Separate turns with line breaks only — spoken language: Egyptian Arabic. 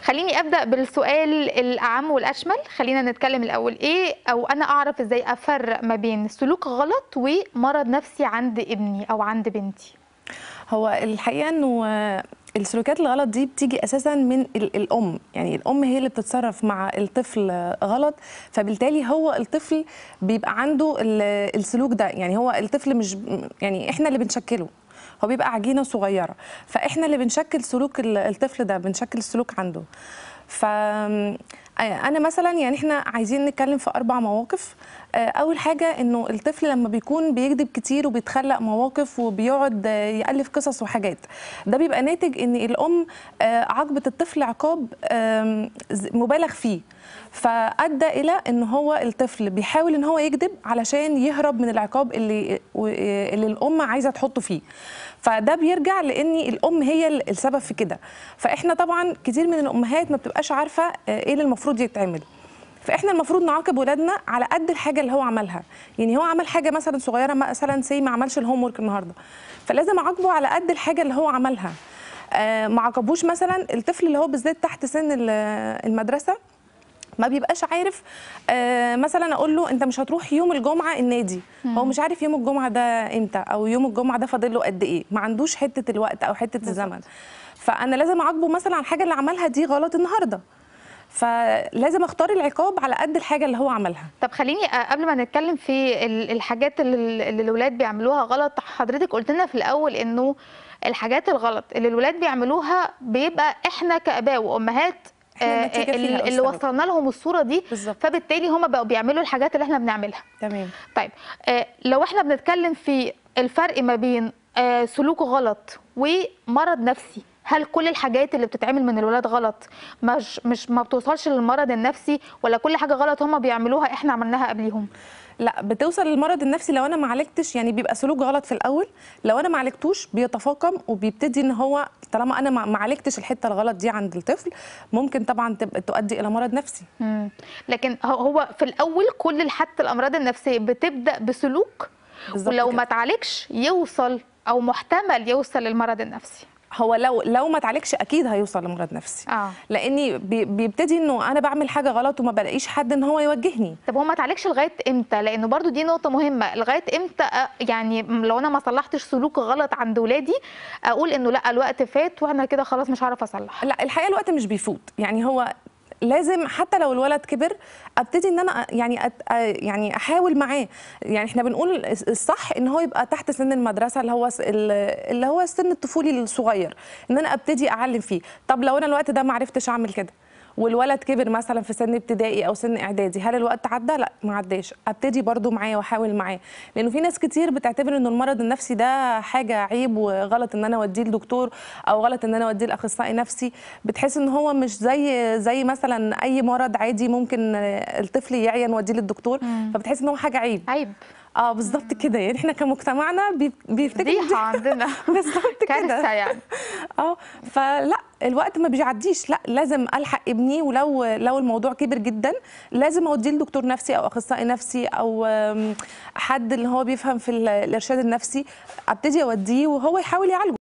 خليني ابدا بالسؤال الاعم والاشمل خلينا نتكلم الاول ايه او انا اعرف ازاي افرق ما بين سلوك غلط ومرض نفسي عند ابني او عند بنتي
هو الحقيقه انه السلوكيات الغلط دي بتيجي اساسا من ال- الام يعني الام هي اللي بتتصرف مع الطفل غلط فبالتالي هو الطفل بيبقى عنده ال- السلوك ده يعني هو الطفل مش يعني احنا اللي بنشكله هو بيبقى عجينه صغيره فاحنا اللي بنشكل سلوك ال- الطفل ده بنشكل السلوك عنده ف انا مثلا يعني احنا عايزين نتكلم في اربع مواقف آه، اول حاجه انه الطفل لما بيكون بيكذب كتير وبيتخلق مواقف وبيقعد آه، يالف قصص وحاجات ده بيبقى ناتج ان الام آه، عاقبت الطفل عقاب آم، ز- مبالغ فيه فادى الى ان هو الطفل بيحاول ان هو يكذب علشان يهرب من العقاب اللي اللي الام عايزه تحطه فيه فده بيرجع لان الام هي السبب في كده فاحنا طبعا كتير من الامهات ما بتبقاش عارفه آه، ايه اللي المفروض يتعمل فاحنا المفروض نعاقب ولادنا على قد الحاجه اللي هو عملها يعني هو عمل حاجه مثلا صغيره مثلا سي ما عملش الهوم ورك النهارده فلازم اعاقبه على قد الحاجه اللي هو عملها آه ما عاقبوش مثلا الطفل اللي هو بالذات تحت سن ال- المدرسه ما بيبقاش عارف آه مثلا اقول له انت مش هتروح يوم الجمعه النادي هو مش عارف يوم الجمعه ده امتى او يوم الجمعه ده فاضل له قد ايه ما عندوش حته الوقت او حته الزمن فانا لازم اعاقبه مثلا على الحاجه اللي عملها دي غلط النهارده فلازم اختار العقاب على قد الحاجه اللي هو عملها
طب خليني آه، قبل ما نتكلم في ال- الحاجات اللي اللي الولاد بيعملوها غلط حضرتك قلت لنا في الاول انه الحاجات الغلط اللي الولاد بيعملوها بيبقى احنا كاباء وامهات
إحنا
آه،
النتيجة فيها
اللي
أو
اللي
السبب.
وصلنا لهم الصوره دي
بالظبط.
فبالتالي هم بقوا بيعملوا الحاجات اللي احنا بنعملها
تمام
طيب آه، لو احنا بنتكلم في الفرق ما بين آه، سلوك غلط ومرض نفسي هل كل الحاجات اللي بتتعمل من الولاد غلط مش مش ما بتوصلش للمرض النفسي ولا كل حاجه غلط هم بيعملوها احنا عملناها قبليهم
لا بتوصل للمرض النفسي لو انا ما عالجتش يعني بيبقى سلوك غلط في الاول لو انا ما عالجتوش بيتفاقم وبيبتدي ان هو طالما انا ما ما عالجتش الحته الغلط دي عند الطفل ممكن طبعا تبقى تؤدي الى مرض نفسي
مم. لكن هو- هو في الاول كل حتى الامراض النفسيه بتبدا بسلوك
بالظبط
ولو
كده.
ما اتعالجش يوصل او محتمل يوصل للمرض النفسي
هو لو لو ما اتعالجش اكيد هيوصل لمرض نفسي
اه
لاني بي- بيبتدي انه انا بعمل حاجه غلط وما بلاقيش حد ان هو يوجهني
طب هو ما اتعالجش لغايه امتى لانه برضو دي نقطه مهمه لغايه امتى أ- يعني لو انا ما صلحتش سلوك غلط عند ولادي اقول انه لا الوقت فات وانا كده خلاص مش هعرف اصلح
لا الحقيقه الوقت مش بيفوت يعني هو لازم حتى لو الولد كبر ابتدي ان انا يعني أت يعني احاول معاه يعني احنا بنقول الصح ان هو يبقى تحت سن المدرسه اللي هو س- اللي هو السن الطفولي الصغير ان انا ابتدي اعلم فيه طب لو انا الوقت ده ما عرفتش اعمل كده والولد كبر مثلا في سن ابتدائي او سن اعدادي هل الوقت عدى لا ما عداش ابتدي برضو معاه واحاول معاه لانه في ناس كتير بتعتبر انه المرض النفسي ده حاجه عيب وغلط ان انا اوديه لدكتور او غلط ان انا اوديه لاخصائي نفسي بتحس ان هو مش زي زي مثلا اي مرض عادي ممكن الطفل يعيا نوديه للدكتور فبتحس ان هو حاجه عيب
عيب
اه بالظبط كده يعني احنا كمجتمعنا بي- بيفتكر إن دي
فضيحه عندنا
بالظبط
كارثه
كده
يعني
اه فلا الوقت ما بيعديش لا لازم الحق ابني ولو لو الموضوع كبر جدا لازم اوديه لدكتور نفسي او اخصائي نفسي او آم، حد اللي هو بيفهم في ال- الارشاد النفسي ابتدي اوديه وهو يحاول يعالجه